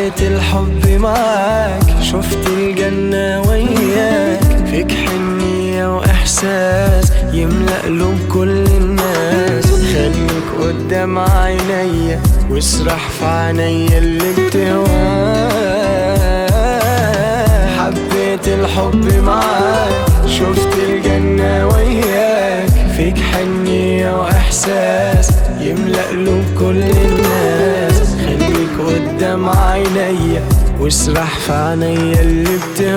حبيت الحب معاك شفت الجنة وياك فيك حنية وإحساس يملأ قلوب كل الناس خليك قدام عينيا واسرح في عينيا اللي بتهواك حبيت الحب معاك شفت الجنة وياك فيك حنية وإحساس يملأ قلوب كل الناس خليك قدام عينيا واسرح في عينيا اللي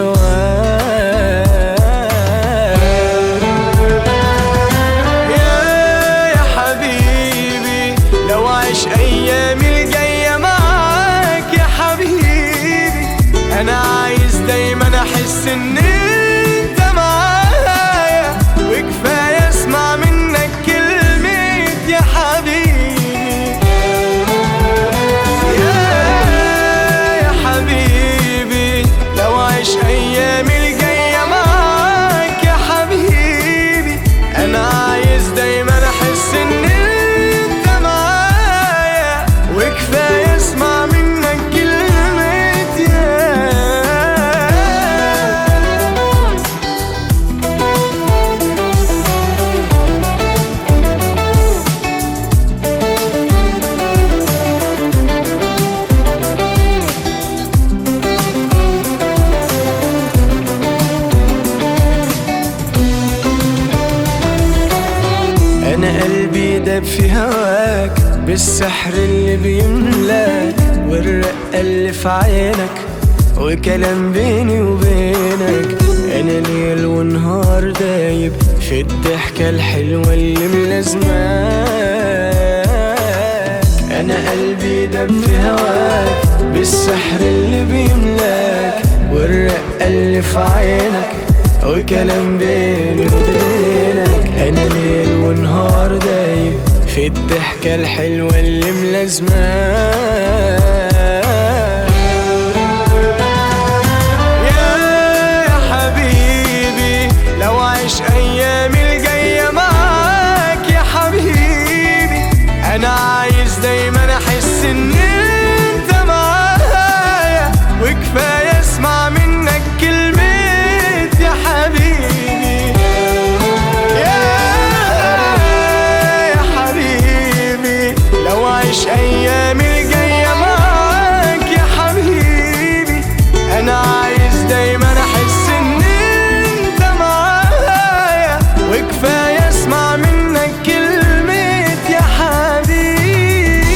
بتهواك يا يا حبيبي لو عيش ايامي الجايه معاك يا حبيبي انا عايز دايما احس ان انت معايا وكفايه اسمع منك كلمه يا حبيبي يا يا حبيبي لو عيش ايامي الجايه معاك يا حبيبي انا عايز دايما احس ان انت معايا وكفايه اسمع منك كلمه يا انا قلبي داب في هواك بالسحر اللي بيملاك والرقة اللي في عينك وكلام بيني وبينك انا ليل ونهار دايب في الضحكة الحلوة اللي ملازماك انا قلبي داب في هواك بالسحر اللي بيملاك والرقة اللي في عينك وكلام بيني وبينك انا ليل ونهار دايب في الضحكة الحلوة اللي ملازماك يا يا حبيبي لو عيش ايامي الجايه معاك يا حبيبي انا عايز دايما احس ان انت معايا وكفايه اسمع منك كلمه يا حبيبي يا يا حبيبي لو عيش ايامي الجايه معاك يا حبيبي انا عايز دايما احس ان انت معايا وكفايه اسمع منك كلمه يا حبيبي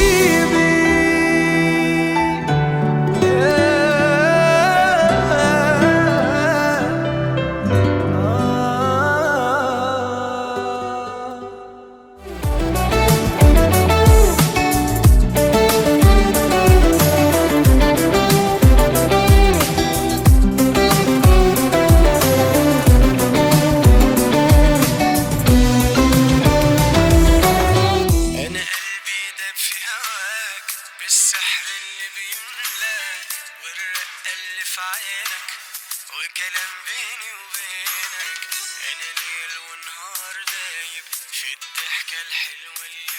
أنا قلبي داب في هواك بالسحر اللي بيملاك والرقة اللي في عينك وكلام بيني وبينك أنا ليل ونهار دايب في الضحكة الحلوة اللي